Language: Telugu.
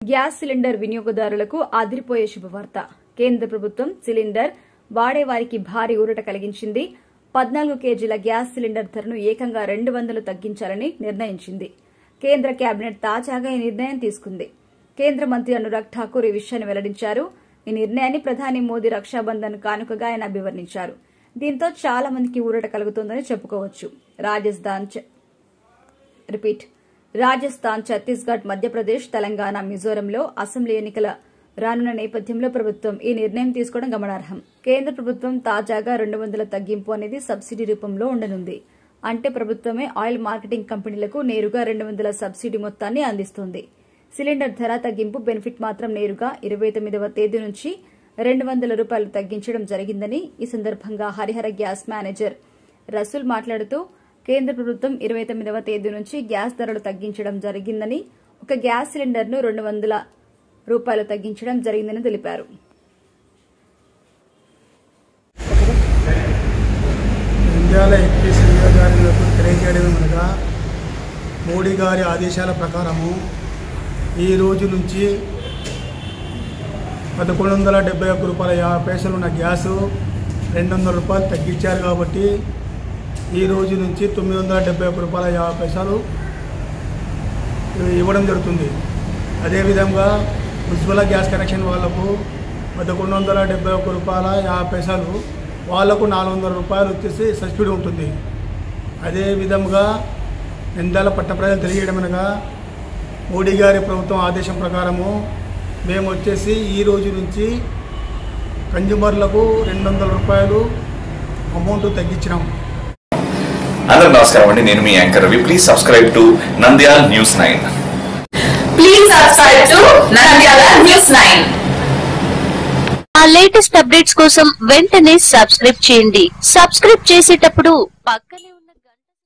గ్యాస్ సిలిండర్ వినియోగదారులకు అదిరిపోయే శుభవార్త కేంద్ర ప్రభుత్వం సిలిండర్ వాడేవారికి భారీ ఊరట కలిగించింది పద్నాలుగు కేజీల గ్యాస్ సిలిండర్ ధరను ఏకంగా రెండు వందలు తగ్గించాలని నిర్ణయించింది కేంద్ర కేబినెట్ తాజాగా ఈ నిర్ణయం తీసుకుంది కేంద్ర మంత్రి అనురాగ్ ఠాకూర్ ఈ విషయాన్ని వెల్లడించారు ఈ నిర్ణయాన్ని ప్రధాని మోదీ రక్షాబంధన్ కానుకగా ఆయన అభివర్ణించారు దీంతో చాలా మందికి ఊరట కలుగుతోందని చెప్పుకోవచ్చు రాజస్థాన్ చ- రిపీట్ రాజస్థాన్ ఛత్తీస్గఢ్ మధ్యప్రదేశ్ తెలంగాణ మిజోరంలో అసెంబ్లీ ఎన్నికల రానున్న నేపథ్యంలో ప్రభుత్వం ఈ నిర్ణయం తీసుకోవడం గమనార్హం కేంద్ర ప్రభుత్వం తాజాగా రెండు వందల తగ్గింపు అనేది సబ్సిడీ రూపంలో ఉండనుంది అంటే ప్రభుత్వమే ఆయిల్ మార్కెటింగ్ కంపెనీలకు నేరుగా రెండు వందల సబ్సిడీ మొత్తాన్ని అందిస్తుంది సిలిండర్ ధర తగ్గింపు బెనిఫిట్ మాత్రం నేరుగా ఇరవై తొమ్మిదవ తేదీ నుంచి రెండు వందల రూపాయలు తగ్గించడం జరిగిందని ఈ సందర్భంగా హరిహర గ్యాస్ మేనేజర్ రసూల్ మాట్లాడుతూ కేంద్ర ప్రభుత్వం ఇరవై తొమ్మిదవ తేదీ నుంచి గ్యాస్ ధరలు తగ్గించడం జరిగిందని ఒక గ్యాస్ సిలిండర్ను రెండు వందల రూపాయలు తగ్గించడం జరిగిందని తెలిపారు నంద్యాల ఎంపీసీ నియోజకవర్గాలకు తెలియజేయడం అనగా మోడీ గారి ఆదేశాల ప్రకారము ఈ రోజు నుంచి పదకొండు వందల డెబ్బై ఒక్క రూపాయల యాభై పైసలు ఉన్న గ్యాసు రెండు వందల రూపాయలు తగ్గించారు కాబట్టి ఈ రోజు నుంచి తొమ్మిది వందల డెబ్బై ఒక్క రూపాయల యాభై పైసలు ఇవ్వడం జరుగుతుంది అదేవిధంగా ఉజ్వల గ్యాస్ కనెక్షన్ వాళ్లకు పదకొండు వందల డెబ్బై ఒక్క రూపాయల యాభై పైసలు వాళ్లకు నాలుగు వందల రూపాయలు వచ్చేసి సబ్సిడీ ఉంటుంది అదే విధంగా నిందాల పట్ట ప్రజలు తెలియజేయడమనగా మోడీ గారి ప్రభుత్వం ఆదేశం ప్రకారము మేము వచ్చేసి ఈ రోజు నుంచి కన్జ్యూమర్లకు రెండు వందల రూపాయలు అమౌంట్ తగ్గించినాం అందరికి నమస్కారం అండి నేను మీ anchor Ravi please subscribe to Nandyal news nine Please subscribe to Nandyala News 9. ఆ లేటెస్ట్ అప్డేట్స్ కోసం వెంటనే సబ్స్క్రైబ్ చేయండి సబ్స్క్రైబ్ చేసేటప్పుడు పక్కనే ఉన్న